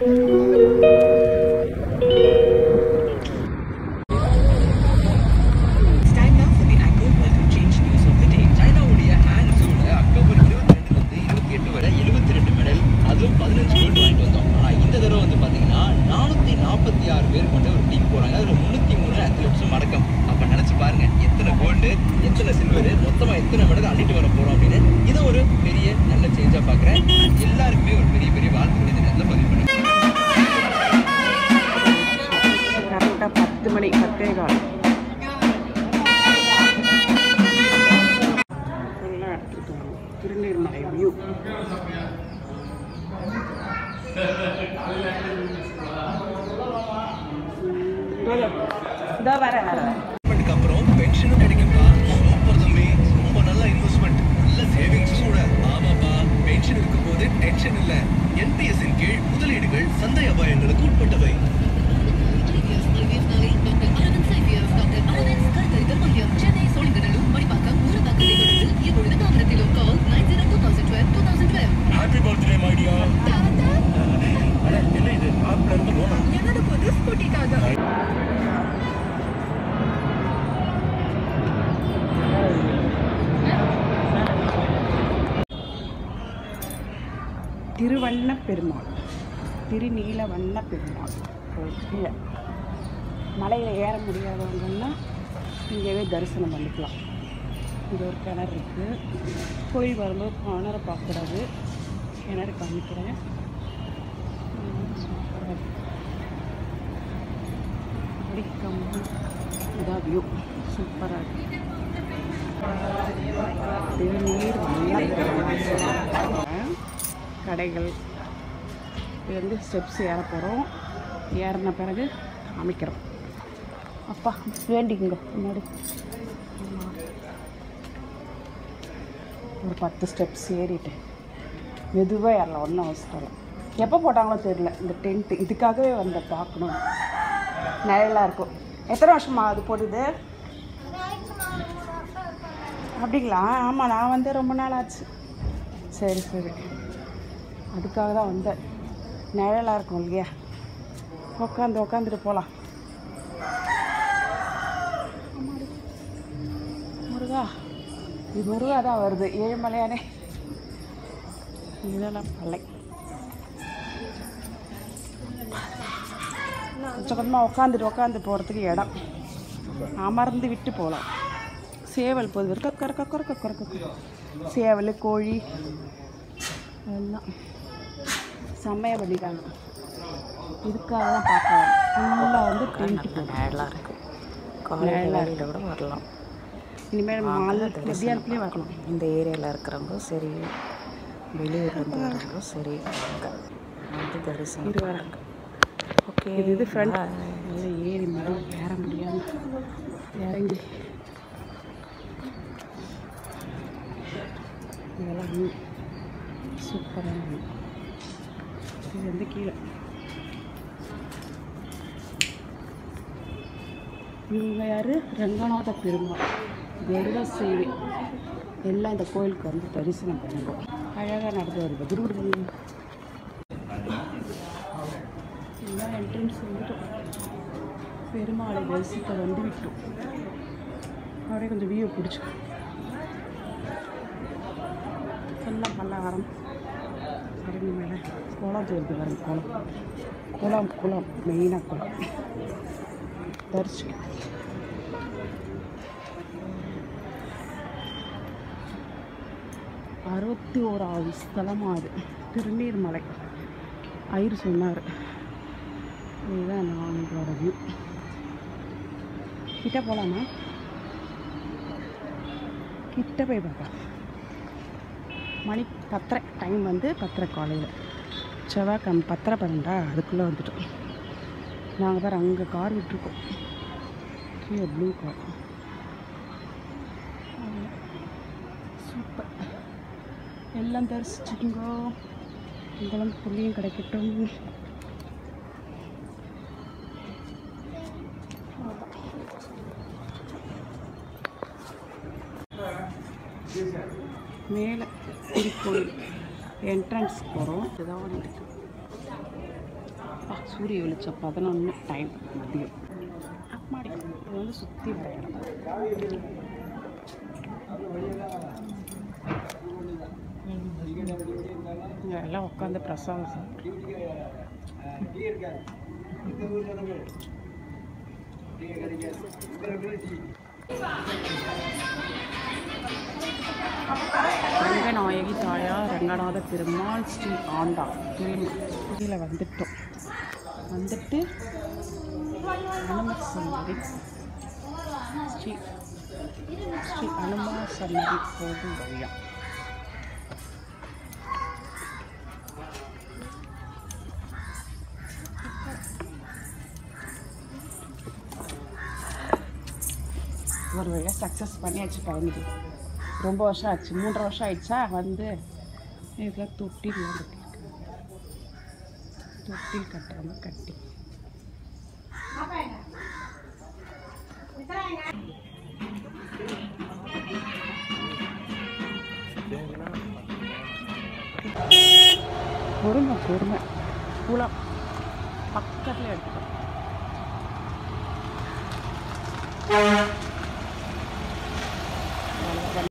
It's time now for the Anchor Welcome Change News of the Day. சைனாவுடைய ஹேங் ஜூல October இருபத்தி ரெண்டுல இருந்து இருபத்தி எட்டு வரை எழுபத்தி ரெண்டு மெடல் அதுவும் பதினஞ்சு கோல்டு வாங்கிட்டு வந்தோம் ஆனா இந்த தடவை வந்து பாத்தீங்கன்னா நானூத்தி நாற்பத்தி ஆறு பேர் கொண்ட ஒரு டீம் போறாங்க அதுல முன்னூத்தி மூணு அத்லெட்ஸும் அடக்கம் அப்ப நினைச்சு பாருங்க எத்தனை கோல்டு எத்தனை சில்வர் மொத்தமா எத்தனை மெடல் அள்ளிட்டு வர போறோம் அப்படின்னு இதை ஒரு பெரிய நல்ல சேஞ்சா பாக்குறேன் எல்லாருக்குமே ஒரு பெரிய பெரிய வாழ்த்துக்களை இந்த நேரத்துல பதிவு பண்ணுங்க கரெக்டாக பத்து மணி பத்தே கால் ஃபுல்லாக எடுத்துகிட்டு வரோம் திருநீர்மலை வியூ இதோ வரேன் வரேன் இன்வெஸ்ட்மெண்ட்டுக்கு அப்புறம் பென்ஷனும் கிடைக்கும்பா சூப்பர் தம்பி ரொம்ப நல்ல இன்வெஸ்ட்மெண்ட் நல்ல சேவிங்ஸும் கூட ஆமாப்பா பென்ஷன் இருக்கும்போது டென்ஷன் இல்ல என்பிஎஸ் இன் கீழ் முதலீடுகள் சந்தை அபாயங்களுக்கு உட்பட்டவை IVF நாளில் doctor Aravind IVF doctor Aravind கருத்தரித்தல் மையம் சென்னை சோழிங்கநல்லூர் மடிப்பாக்கம் ஊரப்பாக்கம் தொடர்ந்து இப்பொழுது தாமரத்திலும் call nine zero two thousand twelve two thousand twelve happy birthday my dear என்ன இது ஆப்ல இருந்து போனா என்னோட புது ஸ்கூட்டிக்காக திருவண்ண பெருமாள் திருநீலவண்ண பெருமாள் கீழே மலையில் ஏற முடியாதவங்கன்னா இங்கேவே தரிசனம் பண்ணிக்கலாம் இது ஒரு கிணறு இருக்குது கோயில் வரும்போது கிணறு பார்க்கக்கூடாது கிணறு காமிக்கிறேன் உம், சூப்பரா இருக்கு. அப்படி கம்மி இதான் வியூ சூப்பராக இருக்கு திருநீர் வண்ண பெருமாள் கடைகள் இது வந்து ஸ்டெப்ஸ் ஏற போகிறோம் ஏறின பிறகு அமைக்கிறோம் அப்பா வேண்டிக்குங்க முன்னாடி ஆமா. ஒரு பத்து ஸ்டெப்ஸ் ஏறிட்டேன் மெதுவாக ஏறலாம் ஒன்றும் அவசரம் இல்லை எப்போ போட்டாங்களோ தெரியல இந்த டென்ட்டு இதுக்காகவே வந்த பார்க்கணும் நிழலாக இருக்கும் எத்தனை வருஷமா அது போடுது அப்படிங்களா ஆமாம் நான் வந்து ரொம்ப நாள் ஆச்சு சரி சரி அதுக்காக தான் வந்தேன் நிழலாக இருக்கும் இல்லையா உட்காந்து உட்காந்துட்டு போகலாம் முருகா இது முருகா தான் வருது ஏழுமலையானே இதெல்லாம் பல்லை கொஞ்சம் கொஞ்சமாக உட்காந்துட்டு உட்காந்து போகிறதுக்கு இடம் அமர்ந்து விட்டு போகலாம் சேவல் போது கக்கர கக்கர கக்கர கக்கர சேவல் கோழி எல்லாம் செம்மையாக பண்ணிட்டாங்க இதுக்காக தான் பார்க்க ஃபுல்லாக வந்து டென்ட் நேரலாக இருக்குது காலையில் வேலையில் கூட வரலாம் இனிமேல் மாலை மத்தியானத்துலேயே வரலாம் இந்த ஏரியாவில் இருக்கிறவங்க சரி வெளியூர்லேருந்து வரவங்க சரி அங்கே வந்து தரிசனம் இரு வரேன் ஓகே இது இது ஃப்ரெண்ட் நல்லா ஏறி மறு ஏற முடியாமல் இறங்கி இதெல்லாம் வியூ சூப்பரான வியூ இது வந்து கீழே இவங்க யார் ரங்கநாத பெருமாள் கருட சேவை எல்லாம் இந்த கோயிலுக்கு வந்து தரிசனம் பண்ணுவோம் அழகாக நடந்து வருது குருகுரு எல்லாம் என்ட்ரன்ஸ் வந்துட்டோம் பெருமாளை தரிசிக்க வந்து விட்டோம் அப்படியே கொஞ்சம் வியூ பிடிச்சோம் ஃபுல்லாக பல்லாரம் இறங்கி மேலே குளம் தெரியுது பாருங்க குளம் குளம் குளம் மெயினாக குளம் தரிச்சு அறுபத்தி ஓராவது ஸ்தலமாக அது திருநீர்மலை ஐயர் சொன்னார் இதுதான் நான் எங்களோட வியூ கிட்ட போகலாமா கிட்ட போய் பார்க்கலாம் மணி பத்தரை டைம் வந்து பத்தரை காலையில் செவ்வாய்க்கிழமை பத்தரை பன்னெண்டா அதுக்குள்ளே வந்துட்டோம் நாங்கள் வேறு அங்கே கார் விட்டுருக்கோம் கீழே ப்ளூ கார் சூப்பர் எல்லாம் தரிசிச்சுக்கோங்க உங்களும் புள்ளியும் கிடைக்கட்டும் மேலே திருக்கோயில் என்ட்ரன்ஸ் போகிறோம் இதுதான் இருக்கு அப்பா சூரிய வெளிச்சம் பதினொன்று டைம் மதியம் அம்மாடி இது வந்து சுற்றி வர இடம் இங்க எல்லாம் உட்காந்து பிரசாதம் சாப்பிட்டு ரங்கநாயகி தாயார் ரங்கநாத பெருமாள் ஸ்ரீ ஆண்டா திரும்ப இதில் வந்துட்டோம் வந்துட்டு அனுமத் சன்னதி ஸ்ரீ ஸ்ரீ அனுமா சன்னதி போகும் வழியா ஒரு வழியாக சக்ஸஸ் பண்ணியாச்சு பயணிக்கு ரொம்ப வருஷம் ஆச்சு மூன்றரை வருஷம் ஆயிடுச்சா வந்து இதில் தொட்டிலாம் கட்டியிருக்கு தொட்டில் கட்டுறாம கட்டி பொறுமை பொறுமை குளம் பக்கத்தில் எடுத்துக்கோ